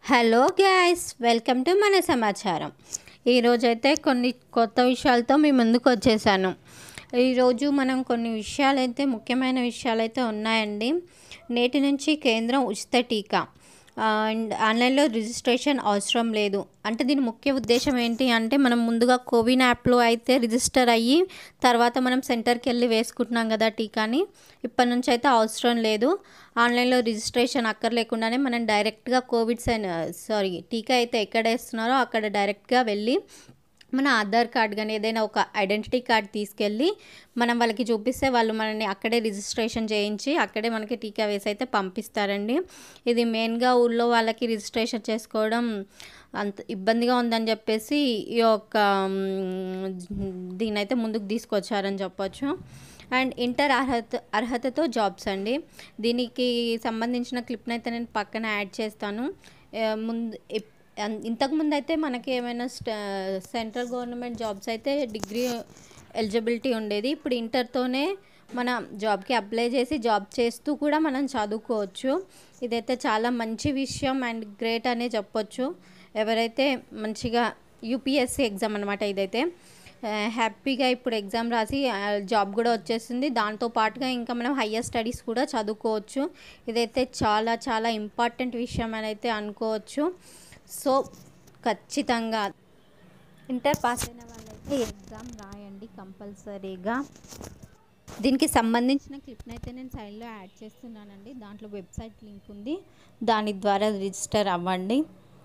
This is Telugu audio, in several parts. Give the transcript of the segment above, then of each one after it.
హలో గ్యాస్ వెల్కమ్ టు మన సమాచారం ఈరోజైతే కొన్ని కొత్త విషయాలతో మీ ముందుకు వచ్చేసాను ఈరోజు మనం కొన్ని విషయాలైతే ముఖ్యమైన విషయాలైతే ఉన్నాయండి నేటి నుంచి కేంద్రం ఉచిత టీకా అండ్ ఆన్లైన్లో రిజిస్ట్రేషన్ అవసరం లేదు అంటే దీని ముఖ్య ఉద్దేశం ఏంటి అంటే మనం ముందుగా కోవిన్ యాప్లో అయితే రిజిస్టర్ అయ్యి తర్వాత మనం సెంటర్కి వెళ్ళి వేసుకుంటున్నాం కదా టీకాని ఇప్పటి నుంచి అయితే అవసరం లేదు ఆన్లైన్లో రిజిస్ట్రేషన్ అక్కర్లేకుండానే మనం డైరెక్ట్గా కోవిడ్ సెన్ సారీ టీకా అయితే ఎక్కడ వేస్తున్నారో అక్కడ డైరెక్ట్గా వెళ్ళి మన ఆధార్ కార్డ్ కానీ ఏదైనా ఒక ఐడెంటిటీ కార్డ్ తీసుకెళ్ళి మనం వాళ్ళకి చూపిస్తే వాళ్ళు మనల్ని అక్కడే రిజిస్ట్రేషన్ చేయించి అక్కడే మనకి టీకా వేసి అయితే పంపిస్తారండి ఇది మెయిన్గా ఊళ్ళో వాళ్ళకి రిజిస్ట్రేషన్ చేసుకోవడం అంత ఇబ్బందిగా ఉందని చెప్పేసి ఈ యొక్క దీనైతే ముందుకు తీసుకొచ్చారని చెప్పొచ్చు అండ్ ఇంటర్ అర్హత అర్హతతో జాబ్స్ అండి దీనికి సంబంధించిన క్లిప్ని అయితే నేను పక్కన యాడ్ చేస్తాను ఆ, ముందు ఇప్- అన్- ఇంతకుముందు అయితే మనకి ఏమైనా స్ట- సెంట్రల్ గవర్నమెంట్ జాబ్స్ అయితే డిగ్రీ ఎలిజిబిలిటీ ఉండేది ఇప్పుడు ఇంటర్తోనే మన జాబ్కి అప్లై చేసి జాబ్ చేస్తూ కూడా మనం చదువుకోవచ్చు ఇదైతే చాలా మంచి విషయం అండ్ గ్రేట్ అనే చెప్పొచ్చు ఎవరైతే మంచిగా యూపీఎస్సీ ఎగ్జామ్ అనమాట ఇదైతే ఆ, హ్యాపీగా ఇప్పుడు ఎగ్జామ్ రాసి ఆ, జాబ్ కూడా వచ్చేస్తుంది దాంతో పాటుగా ఇంకా మనం హయ్యర్ స్టడీస్ కూడా చదువుకోవచ్చు ఇదైతే చాలా చాలా ఇంపార్టెంట్ విషయం అని అయితే అనుకోవచ్చు సో ఖచ్చితంగా ఇంటర్ పాస్ అయిన వాళ్ళైతే ఎగ్జామ్ రాయండి కంపల్సరీగా దీనికి సంబంధించిన క్లిప్ని అయితే నేను సైడ్లో యాడ్ చేస్తున్నానండి దాంట్లో వెబ్సైట్ లింక్ ఉంది దాని ద్వారా రిజిస్టర్ అవ్వండి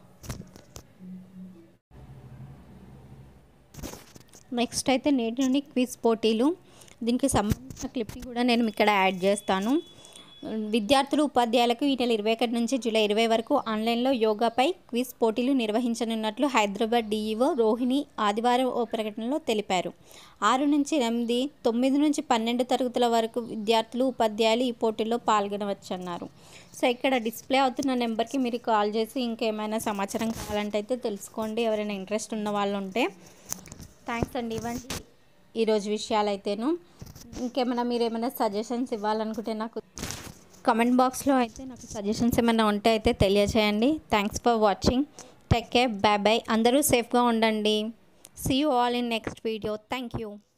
నెక్స్ట్ అయితే నేటి నుండి క్విజ్ పోటీలు దీనికి సంబంధించిన క్లిప్ని కూడా నేను ఇక్కడ యాడ్ చేస్తాను విద్యార్థులు ఉపాధ్యాయులకు ఈ నెల ఇరవై ఒకటి నుంచి జూలై ఇరవై వరకు ఆన్లైన్లో యోగాపై క్విజ్ పోటీలు నిర్వహించనున్నట్లు హైదరాబాద్ డీఈఓ రోహిణి ఆదివారం ఓ ప్రకటనలో తెలిపారు ఆరు నుంచి ఎనిమిది తొమ్మిది నుంచి పన్నెండు తరగతుల వరకు విద్యార్థులు ఉపాధ్యాయులు ఈ పోటీల్లో పాల్గొనవచ్చన్నారు సో ఇక్కడ డిస్ప్లే అవుతున్న నెంబర్కి మీరు కాల్ చేసి ఇంకేమైనా సమాచారం కావాలంటే అయితే తెలుసుకోండి ఎవరైనా ఇంట్రెస్ట్ ఉన్న వాళ్ళు ఉంటే థ్యాంక్స్ అండి ఇవ్వండి ఈరోజు విషయాలు అయితేను ఇంకేమైనా మీరు ఏమైనా సజెషన్స్ ఇవ్వాలనుకుంటే నాకు కమెంట్ బాక్స్లో అయితే నాకు సజెషన్స్ ఏమైనా ఉంటే అయితే తెలియజేయండి thanks for watching take care bye bye అందరూ సేఫ్గా ఉండండి see you all in next video thank you